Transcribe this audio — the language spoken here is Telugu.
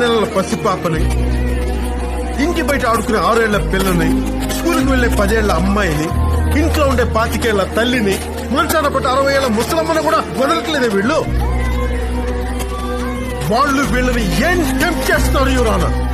నెలల పసిపాపని ఇంటి బయట ఆడుకునే ఆరేళ్ల పిల్లని స్కూల్కి వెళ్లే పదేళ్ల అమ్మాయిని ఇంట్లో ఉండే పాతికేళ్ల తల్లిని మంచాన పట్టు అరవై ఏళ్ల ముసలమ్మని కూడా వదలట్లేదే వీళ్ళు వాళ్ళు వీళ్ళని ఏం టెంప్ చేస్తున్నారు యువరానా